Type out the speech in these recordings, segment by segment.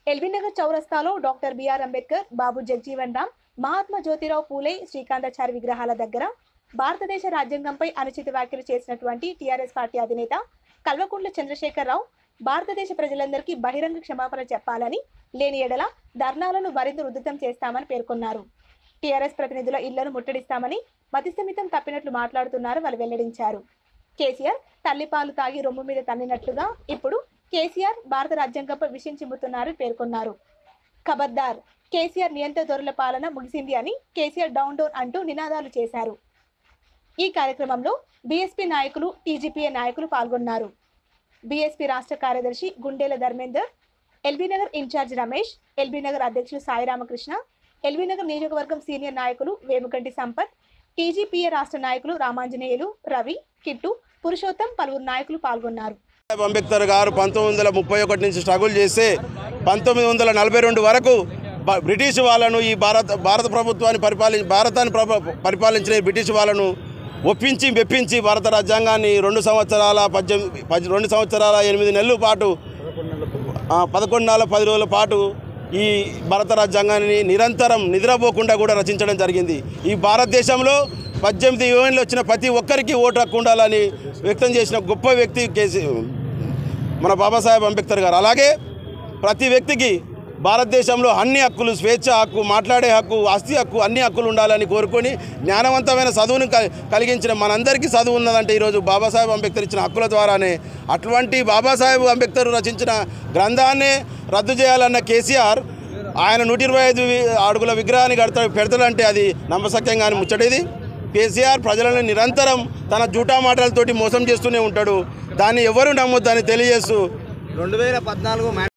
ఎల్బీనగర్ చౌరస్తాలో doctor BR Ambedkar Babu Jagjivan Ram Mahatma Jyotirao Phule Srikanthachari విగ్రహాల దగ్గర భారతదేశ రాజ్యాంగంపై అనుచిత వ్యాఖ్యలు చేసినటువంటి టీఆర్ఎస్ పార్టీ అధినేత కల్వకుంట్ల చంద్రశేఖరరావు భారతదేశ ప్రజలందరికీ బహిరంగ క్షమాపణ చెప్పాలని లేని ఎడల ధర్నాలను మరింత ఉధృతం చేస్తామని పేర్కొన్నారు టీఆర్ఎస్ ప్రతినిధుల ఇళ్లను ముట్టడిస్తామని మతిస్థమితం తప్పినట్లు మాట్లాడుతున్నారు వాళ్ళు వెల్లడించారు కేసీఆర్ తల్లిపాలు తాగి రొమ్ము మీద తన్నినట్లుగా ఇప్పుడు కేసీఆర్ భారత రాజ్యాంగంపై విషయం చిమ్ముతున్నారు పేర్కొన్నారు ఖబర్దార్ కేసీఆర్ నియంత్ర దొరల పాలన ముగిసింది అని కేసీఆర్ డౌన్ డౌన్ అంటూ నినాదాలు చేశారు ఈ కార్యక్రమంలో బీఎస్పీ నాయకులు టీజీపీఏ నాయకులు పాల్గొన్నారు బీఎస్పీ రాష్ట్ర కార్యదర్శి గుండేల ధర్మేందర్ ఎల్బీనగర్ ఇన్ఛార్జ్ రమేష్ ఎల్బీనగర్ అధ్యక్షులు సాయి రామకృష్ణ ఎల్బీనగర్ నియోజకవర్గం సీనియర్ నాయకులు వేముకంటి సంపత్ టీజీపీఏ రాష్ట్ర నాయకులు రామాంజనేయులు రవి కిట్టు పురుషోత్తం పలువురు నాయకులు పాల్గొన్నారు సాహెబ్ అంబేద్కర్ గారు పంతొమ్మిది వందల ముప్పై ఒకటి నుంచి స్ట్రగుల్ చేస్తే పంతొమ్మిది వందల నలభై రెండు వరకు బ- బ్రిటిష్ వాళ్ళను ఈ భారత భారత ప్రభుత్వాన్ని పరిపాలి భారతాన్ని ప్రభ- పరిపాలించిన ఈ బ్రిటిష్ వాళ్ళను ఒప్పించి మెప్పించి భారత రాజ్యాంగాన్ని రెండు సంవత్సరాల పద్దెనిమిది పద్- రెండు సంవత్సరాల ఎనిమిది నెలల పాటు ఆ, పదకొండు నెలల పది రోజుల పాటు ఈ భారత రాజ్యాంగాన్ని నిరంతరం నిద్రపోకుండా కూడా రచించడం జరిగింది ఈ భారతదేశంలో పద్దెనిమిది యూనియన్లు వచ్చిన ప్రతి ఒక్కరికి ఓటు హక్కు ఉండాలని వ్యక్తం చేసిన గొప్ప వ్యక్తి కేసీ మన బాబాసాహెబ్ అంబేద్కర్ గారు అలాగే ప్రతి వ్యక్తికి భారతదేశంలో అన్ని హక్కులు స్వేచ్ఛ హక్కు మాట్లాడే హక్కు ఆస్తి హక్కు అన్ని హక్కులు ఉండాలని కోరుకొని జ్ఞానవంతమైన చదువును కల్- కలిగించిన మనందరికీ చదువు ఉన్నదంటే ఈరోజు బాబాసాహెబ్ అంబేద్కర్ ఇచ్చిన హక్కుల ద్వారానే అటువంటి బాబాసాహెబ్ అంబేద్కర్ రచించిన గ్రంథాన్నే రద్దు చేయాలన్న కేసీఆర్ ఆయన నూట ఇరవై ఐదు వి- అడుగుల విగ్రహాన్ని కడతా పెడతాడంటే అది నమ్మసక్యంగా అని ముచ్చటేది కేసీఆర్ ప్రజలను నిరంతరం తన జూటా మాటలతోటి మోసం చేస్తూనే ఉంటాడు దాన్ని ఎవరు నమ్మొద్దని తెలియజేస్తూ రెండు వేల పద్నాలుగు మ్యా-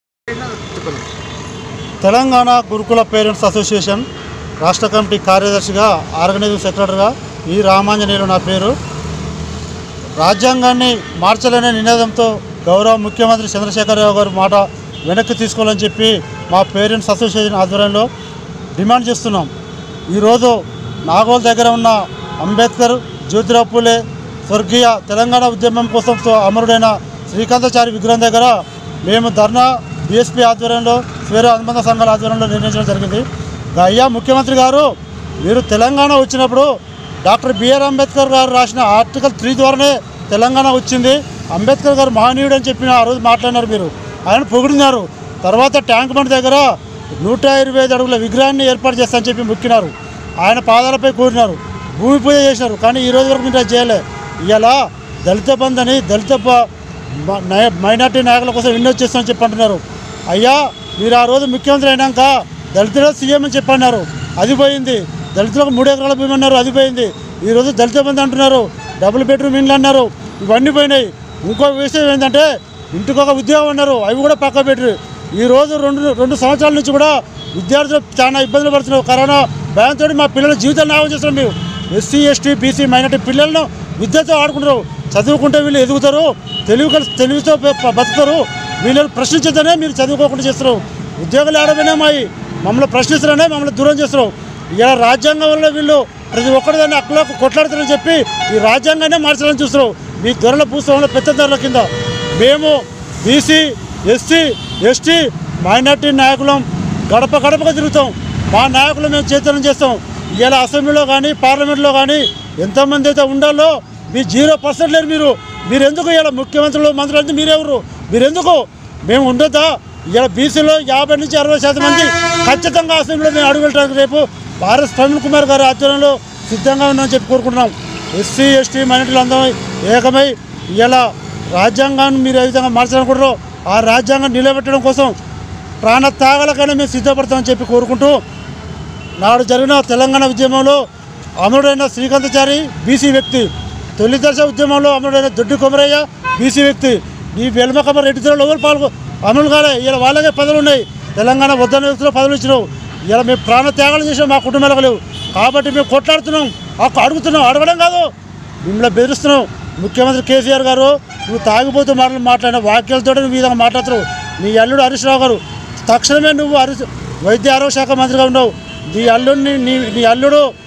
తెలంగాణ గురుకుల పేరెంట్స్ అసోసియేషన్ రాష్ట్ర కమిటీ కార్యదర్శిగా ఆర్గనైజింగ్ సెక్రటరీగా ఈ రామాంజనేయులు నా పేరు రాజ్యాంగాన్ని మార్చలేని నినాదంతో గౌరవ ముఖ్యమంత్రి చంద్రశేఖరరావు గారు మాట వెనక్కి తీసుకోవాలని చెప్పి మా పేరెంట్స్ అసోసియేషన్ ఆధ్వర్యంలో డిమాండ్ చేస్తున్నాం ఈరోజు నాగోల్ దగ్గర ఉన్న అంబేద్కర్ జ్యోతిరావు పూలే స్వర్గీయ తెలంగాణ ఉద్యమం కోసం అమరుడైన శ్రీకాంతాచారి విగ్రహం దగ్గర మేము ధర్నా బీఎస్పీ ఆధ్వర్యంలో స్వేర అనుబంధ సంఘాల ఆధ్వర్యంలో నిర్ణయించడం జరిగింది అయ్యా ముఖ్యమంత్రి గారు మీరు తెలంగాణ వచ్చినప్పుడు డాక్టర్ బిఆర్ అంబేద్కర్ గారు రాసిన ఆర్టికల్ త్రీ ద్వారానే తెలంగాణ వచ్చింది అంబేద్కర్ గారు మహనీయుడు అని చెప్పిన ఆ రోజు మాట్లాడినారు మీరు ఆయన పొగిడినారు తర్వాత ట్యాంక్ బండ్ దగ్గర నూట ఇరవై ఐదు అడుగుల విగ్రహాన్ని ఏర్పాటు చేస్తానని చెప్పి మొక్కినారు ఆయన పాదాలపై కూడినారు భూమి పూజ చేసినారు కానీ ఈ రోజు వరకు మీరు అది చేయలే ఇలా దళిత బంధు అని దళిత బ- మ- నయ- మైనార్టీ నాయకుల కోసం ఎన్నో చేస్తామని చెప్పి అంటున్నారు అయ్యా మీరు ఆ రోజు ముఖ్యమంత్రి అయినాక దళితుల సీఎం అని చెప్పన్నారు అది పోయింది దళితులకు మూడు ఎకరాల భూమి అన్నారు అది పోయింది ఈరోజు దళిత బంధు అంటున్నారు డబుల్ బెడ్రూమ్ ఇండ్లు అన్నారు ఇవన్నీ పోయినాయి ఇంకో విషయం ఏంటంటే ఇంటికి ఒక ఉద్యోగం అన్నారు అవి కూడా పక్క పెట్టరు ఈ రోజు రెండు రెండు సంవత్సరాల నుంచి కూడా విద్యార్థులు చాలా ఇబ్బందులు పడుతున్నారు కరోనా భయంతో మా పిల్లల జీవితాలు నాగం చేస్తున్నాం మేము ఎస్సీ ఎస్టీ బీసీ మైనార్టీ పిల్లలను విద్యతో ఆడుకుంటారు చదువుకుంటే వీళ్ళు ఎదుగుతారు తెలివి కలిసి తెలివితో ప- బతుకుతారు వీళ్ళు ప్రశ్నించదనే మీరు చదువుకోకుండా చేస్తారు ఉద్యోగాలు ఆడమైనా మాయి మమ్మల్ని ప్రశ్నిస్తారనే మమ్మల్ని దూరం చేస్తారు ఇలా రాజ్యాంగం వల్ల వీళ్ళు ప్రతి ఒక్కరి దాన్ని హక్కులకు కొట్లాడుతారని చెప్పి ఈ రాజ్యాంగాన్ని మార్చాలని చూస్తారు మీ ధరల భూస్వాముల పెద్ద ధరల కింద మేము బీసీ ఎస్సీ ఎస్టీ మైనార్టీ నాయకులం గడప గడపగా తిరుగుతాం మా నాయకులు మేము చైతన్యం చేస్తాం ఇలా అసెంబ్లీలో కానీ పార్లమెంట్లో కానీ ఎంతమంది అయితే ఉండాలో మీ జీరో పర్సెంట్ లేరు మీరు మీరు ఎందుకు ఇలా ముఖ్యమంత్రులు మంత్రులు అంటే మీరెవరు మీరు ఎందుకు మేము ఉండొద్దా ఇలా బీసీలో యాభై నుంచి అరవై శాతం మంది ఖచ్చితంగా అసెంబ్లీలో మేము అడుగు పెట్టడానికి రేపు భారత్ ప్రవీణ్ కుమార్ గారి ఆధ్వర్యంలో సిద్ధంగా ఉన్నామని చెప్పి కోరుకుంటున్నాం ఎస్సీ ఎస్టీ మైనార్టీలు అందమై ఏకమై ఇలా రాజ్యాంగాన్ని మీరు ఏ విధంగా మార్చాలనుకుంటారో ఆ రాజ్యాంగం నిలబెట్టడం కోసం ప్రాణ త్యాగాలకైనా మేము సిద్ధపడతామని చెప్పి కోరుకుంటూ నాడు జరిగిన తెలంగాణ ఉద్యమంలో అమరుడైన శ్రీకాంతచారి బీసీ వ్యక్తి తొలి దశ ఉద్యమంలో అమరుడైన దొడ్డి కొమరయ్య బీసీ వ్యక్తి ఈ వెల్మకమ్మ రెడ్డి జిల్లాలో ఎవరు పాల్గొ అమలు కాలే ఇలా వాళ్ళకే పదవులు ఉన్నాయి తెలంగాణ వద్దన వ్యక్తిలో పదవులు ఇచ్చినావు ఇలా మేము ప్రాణ త్యాగాలు చేసాం మా కుటుంబాలకు లేవు కాబట్టి మేము కొట్లాడుతున్నాం హక్కు అడుగుతున్నాం అడగడం కాదు మిమ్మల్ని బెదిరిస్తున్నాం ముఖ్యమంత్రి కేసీఆర్ గారు నువ్వు తాగిపోతూ మాటలు మాట్లాడిన వాక్యాలతో నువ్వు ఈ విధంగా మాట్లాడుతున్నావు నీ అల్లుడు హరీష్ రావు గారు తక్షణమే నువ్వు హరీష్ వైద్య ఆరోగ్య శాఖ మంత్రిగా ఉన్నావు నీ అల్లుడిని నీ నీ అల్లుడు